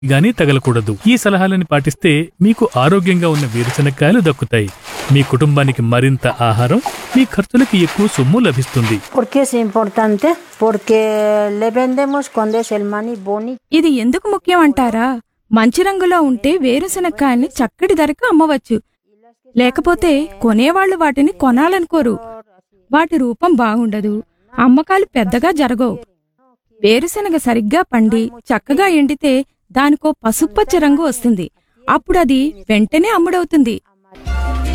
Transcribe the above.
గానీ తగలకూడదు ఈ సలహాలని పాటిస్తే మీకు ఆరోగ్యంగా ఉన్న వేరుశనక్కాయలు దక్కుతాయి మీ కుటుంబానికి మరింత ఆహారం మీ ఖర్చులకి ఎక్కువ సొమ్ము లభిస్తుంది ¿Por qué es importante? Porque le vendemos cuando es el maní bonito. ఇది ఎందుకు ముఖ్యం అంటారా మంచి రంగులో ఉంటే వేరుశనక్కాయల్ని చక్కటి ధరకు అమ్మవచ్చు లేకపోతే కొనేవాళ్లు వాటిని కొనాలనుకోరు వాటి రూపం బాగుండదు అమ్మకాలు పెద్దగా జరగవు వేరుశనగ సరిగ్గా పండి చక్కగా ఎండితే దానికో పసుపచ్చ రంగు వస్తుంది అప్పుడది వెంటనే అమ్ముడవుతుంది